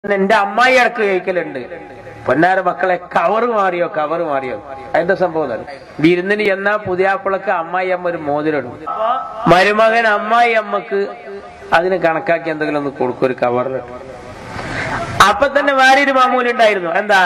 എന്റെ അമ്മായി ഇടക്ക് കഴിക്കലുണ്ട് പൊന്നാര മക്കളെ കവർ മാറിയോ കവർ മാറിയോ അതിന്റെ സംഭവം ഇതാണ്. വിരുന്നിന് എന്നാ പുതിയാപ്പിളക്ക് അമ്മായി അമ്മ ഒരു മോതിരിടും മരുമകൻ അമ്മായി അമ്മക്ക് അതിന് കണക്കാക്കി എന്തെങ്കിലും ഒന്ന് കൊടുക്കും ഒരു കവറിലിട്ട് അപ്പൊ തന്നെ വേറൊരു മാമൂലുണ്ടായിരുന്നു എന്താ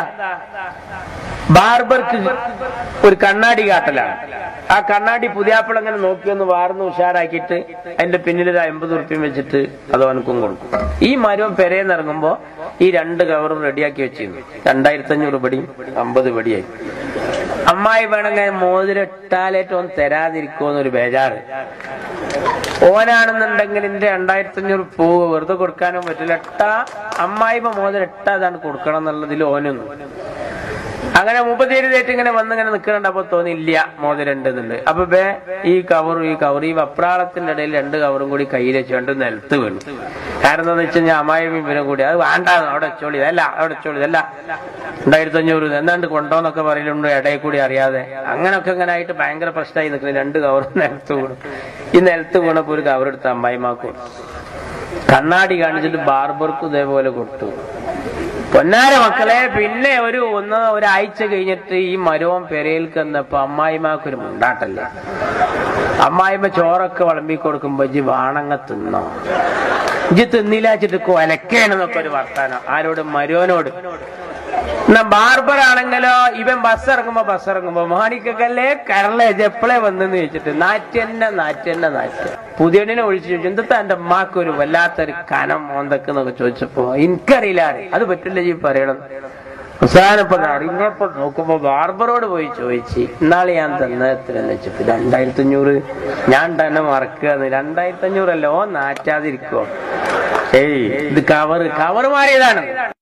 ബാർബർക്ക് ഒരു കണ്ണാടി കാട്ടലാണ് ആ കണ്ണാടി പുതിയാപ്പിള അങ്ങനെ നോക്കിയൊന്ന് വാർന്ന് ഉഷാറാക്കിയിട്ട് അതിന്റെ പിന്നിൽ ഒരു അമ്പത് ഉറുപ്പ്യം വെച്ചിട്ട് അത് അവനക്കും കൊടുക്കും ഈ മരവും പെരേന്ന് ഇറങ്ങുമ്പോ ഈ രണ്ട് കവറും റെഡിയാക്കി വെച്ചിരുന്നു രണ്ടായിരത്തി അഞ്ഞൂറ് പടിയും അമ്പത് പടിയായി അമ്മായി വേണമെങ്കിൽ മോതിരം ഇട്ടാലേറ്റ് ഒന്ന് തരാതിരിക്കുമെന്നൊരു ബേജാറ് ഓനാണെന്നുണ്ടെങ്കിൽ എന്റെ രണ്ടായിരത്തി അഞ്ഞൂറ് പൂവ് വെറുതെ കൊടുക്കാനും പറ്റില്ല എട്ടാ അമ്മായിമ്മ മോതിരം എട്ടാ അതാണ് കൊടുക്കണം എന്നുള്ളതിൽ ഓനൊന്നും അങ്ങനെ മുപ്പത്തിയേഴായിട്ട് ഇങ്ങനെ വന്ന് ഇങ്ങനെ നിൽക്കുന്നുണ്ട് അപ്പൊ തോന്നിയില്ല മോതിരം ഉണ്ടെന്നുണ്ട് അപ്പൊ ബേ ഈ കവറും ഈ കവർ ഈ വപ്രാളത്തിന്റെ ഇടയിൽ രണ്ട് കവറും കൂടി കയ്യിൽ വെച്ചുകൊണ്ട് നിലത്ത് വീണു കാരണം എന്താന്ന് വെച്ച് കഴിഞ്ഞാൽ അമ്മായിയും ഇവരും കൂടി അത് വേണ്ട അവിടെ വെച്ചോളി അല്ല അവിടെ വെച്ചോളി അല്ല രണ്ടായിരത്തി അഞ്ഞൂറ് എന്നാണ്ട് കൊണ്ടോന്നൊക്കെ പറയലുണ്ട് ഇടയിൽ കൂടി അറിയാതെ അങ്ങനൊക്കെ ഇങ്ങനെ ആയിട്ട് ഭയങ്കര പ്രശ്നമായി നിൽക്കുന്നത് രണ്ട് കവറും നിലത്ത് വീണു ഈ നിലത്ത് വീണപ്പോ ഒരു കവർ എടുത്ത് അമ്മായിമാക്ക് കൊടുത്തു കണ്ണാടി കാണിച്ചിട്ട് ബാർബർക്കും ഇതേപോലെ കൊടുത്തു പൊന്നാര മക്കളെ പിന്നെ ഒരു ഒന്ന് ഒരാഴ്ച കഴിഞ്ഞിട്ട് ഈ മരവും പെരയിൽക്ക് എന്നപ്പോ അമ്മായിമാക്ക് ഒരു മുണ്ടാട്ടല്ലേ അമ്മായിമ്മ ചോറൊക്കെ വിളമ്പി കൊടുക്കുമ്പോ ഇജ് വാണങ്ങ തിന്നോ ഇജ് തിന്നില്ലാച്ചിട്ട് കൊലക്കേണെന്നൊക്കെ ഒരു വർത്താനം ആരോട് മരോനോട് എന്നാ ബാർബർ ആണെങ്കിലോ ഇവൻ ബസ് ഇറങ്ങുമ്പോ ബസ് ഇറങ്ങുമ്പോ മാണിക്കല്ലേ കരളെ എപ്പോഴേ വന്നെന്ന് ചോദിച്ചിട്ട് നാറ്റന്നെ നാറ്റന്നെ നാറ്റ് പുതിയണ്ണിനെ ഒഴിച്ചു ചോദിച്ചു എന്താ എന്റെ അമ്മക്ക് ഒരു വല്ലാത്തൊരു കനം മോന്തക്കെന്നൊക്കെ ചോദിച്ചപ്പോ എനിക്കറിയില്ല ആരെ. അത് പറ്റില്ല ജീ പറയണം അവസാനപ്പോ അറിഞ്ഞപ്പോ നോക്കുമ്പോ ബാർബറോട് പോയി ചോദിച്ചു ഇന്നാളെ ഞാൻ തന്നത് എത്രയെന്ന് വെച്ചിട്ട് രണ്ടായിരത്തി അഞ്ഞൂറ് ഞാൻ തന്നെ മറക്കുക രണ്ടായിരത്തി അഞ്ഞൂറല്ലോ നാറ്റാതിരിക്കോ ഏയ് ഇത് കവറ് കവറ് മാറിയതാണ്